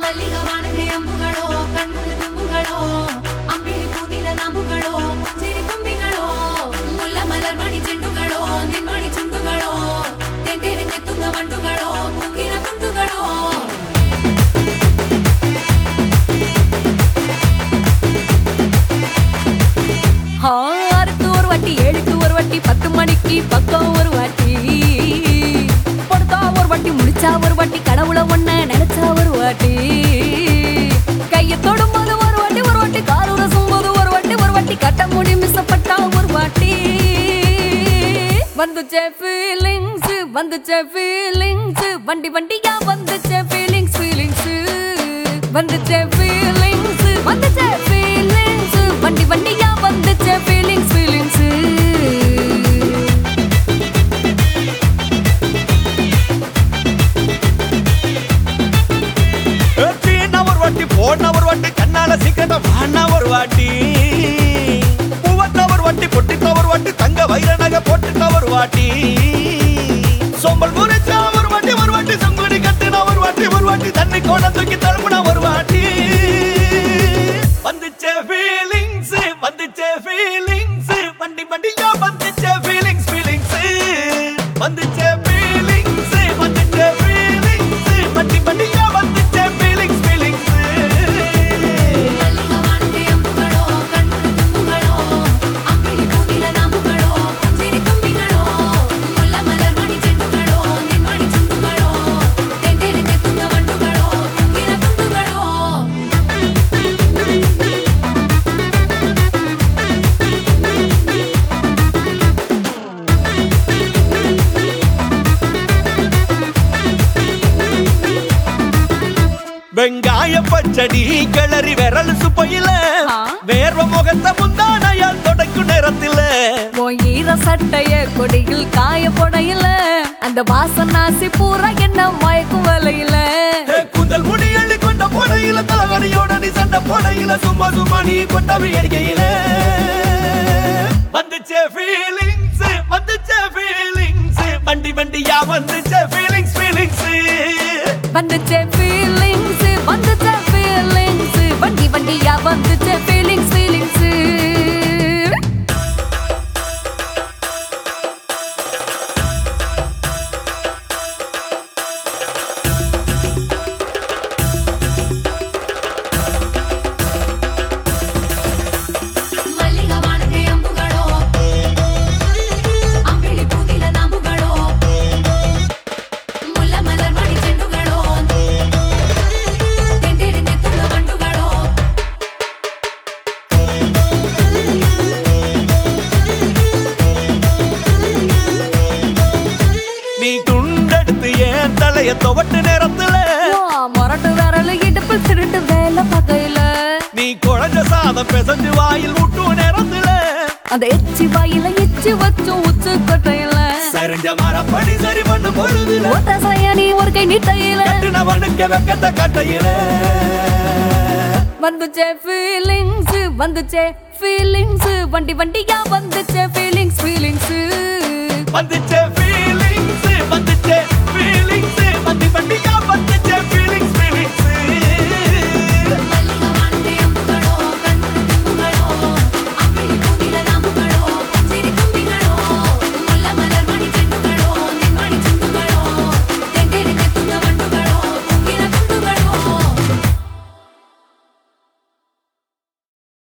மல்லிகவானது அம்புகளோ கண்முக தும்புகளோ அம்பிழி பூனில நாம்புகளோ புஞ்சிரி தும்பிகளோ முல்ல மலர் மணி ಚೆಂಡುಗಳೋ ನಿನ್ಮಣಿ ಚುಂಡುಗಳೋ ತೆಂಟೆರೆಂಗೆ ತುಂಗ ಮಂಡುಗಳೋ ಮುಗಿನ ತುಂಡುಗಳೋ ஆறுக்கு ஒரு வாட்டி ஏழுக்கு ஒரு வாட்டி பத்து மணிக்கு பக்கம் ஒரு வாட்டி படுத்தா ஒரு வாட்டி முடிச்சா ஒரு வாட்டி கடவுள ஒண்ண நினைச்சா ஒரு வாட்டி கைய தொடும்போது ஒரு வாட்டி ஒரு வாட்டி கால் உரசும் போது ஒரு வாட்டி ஒரு வாட்டி கட்ட முடி மிசப்பட்டா ஒரு வாட்டி வந்துச்சே ஃபீலிங்ஸ் வந்துச்சே ஃபீலிங்ஸ் வண்டி வண்டியா வந்துச்சே ஃபீலிங்ஸ் ஃபீலிங்ஸ் வந்துச்சே ஃபீலிங்ஸ் வந்துச்சே ஃபீலிங்ஸ் வண்டி வண்டியா வந்துச்சே ஃபீலிங்ஸ் ஃபீலிங்ஸ் சீனா ஒரு வாட்டி போன ஒரு வாட்டி கண்ணால சிக்கன வானா ஒரு வாட்டி பூவத்த ஒரு வாட்டி பொட்டித்த ஒரு வாட்டி தங்க வைர நகை போட்டுட்ட ஒரு வாட்டி சோம்பல் முறைச்சா ஒரு வாட்டி ஒரு வாட்டி சங்குடி கட்டுன ஒரு வாட்டி ஒரு வாட்டி தண்ணி கோண தூக்கி தழுப்புன ஒரு வாட்டி வந்துச்சே ஃபீலிங்ஸ் வந்துச்சே ஃபீலிங்ஸ் வண்டி வண்டியா வந்துச்சே ஃபீலிங்ஸ் ஃபீலிங்ஸ் வந்துச்சே ஃபீலிங்ஸ் வந்துச்சே ஃபீலிங்ஸ் வண்டி வண்டியா வந்துச்சே ஃபீலிங்ஸ் ஃபீலிங்ஸ் மல்லிகவானது அம்புகளோ கண்முக தும்புகளோ அம்பிழி பூனில நாம்புகளோ புஞ்சிரி தும்பிகளோ முல்ல மலர் மணி ಚೆಂಡುಗಳೋ ನಿನ್ಮಣಿ ಚುಂಡುಗಳೋ ತೆಂಟೆರೆಂಗೆ ತುಂಗ ಮಂಡುಗಳೋ ಮುಗಿನ ತುಂಡುಗಳೋ வெங்காய பச்சடி கிளறி விரல் சுப்பையில ஆ. வேர்வ முகத்தை முந்தானையால் தொடக்கும் நேரத்தில உன் ஈர சட்டைய கொடியில் காய போடையில அந்த வாசனாசி பூரா என்ன மயக்கும் வலையில ஏ, கூந்தல் முடி அள்ளி கொண்ட போடையில தலகடியோட நீ சண்டை போடையில சும்மா சும்மா நீ கொண்டவி அடிக்கையில வந்துச்சே ஃபீலிங்ஸ் வந்துச்சே ஃபீலிங்ஸ் வண்டி வண்டியா வந்துச்சே ஃபீலிங்ஸ் ஃபீலிங்ஸ் வந்துச்சே ஃபீலிங்ஸ் வந்துச்சே ஃபீலிங்ஸ் வண்டி வண்டியா வந்துச்சே ஃபீலிங்ஸ் ஃபீலிங்ஸ் ಮಲ್ಲಿಗವಾನದೆ ಅಂಬುಗಳೋ ಅಂಬಿಳಿ ಪೂನಿಲ ನಾಂಬುಗಳೋ ಮುಲ್ಲ ಮಲರ್ ಮಣಿ ಚೆಂಡುಗಳೋ ತೆಂಟೆರೆಂಗೆ ತುಂಗ ಮಂಡುಗಳೋ நீ துண்டெடுத்து ஏன் தலைய துவட்டு நேரத்துல மொரட்டு விரல் இடுப்பில் திருட்டு வேலை பகையில நீ குழஞ்ச சாதம் பிசைஞ்சு வாயில் விட்டு நேரத்துல அந்த எச்சி வாயில எச்சி வச்சு உச்சு கொட்டையில சரிஞ்ச மரப்படி சரி பண்ணு பொழுதுல ஓட்ட சயனி ஒரு கை நீட்டையில கட்டுனவனுக்கு வெக்கத்தை கட்டையில வந்துச்சே ஃபீலிங்ஸ் வந்துச்சே ஃபீலிங்ஸ் வண்டி வண்டியா வந்துச்சே ஃபீலிங்ஸ் ஃபீலிங்ஸ் வந்துச்சே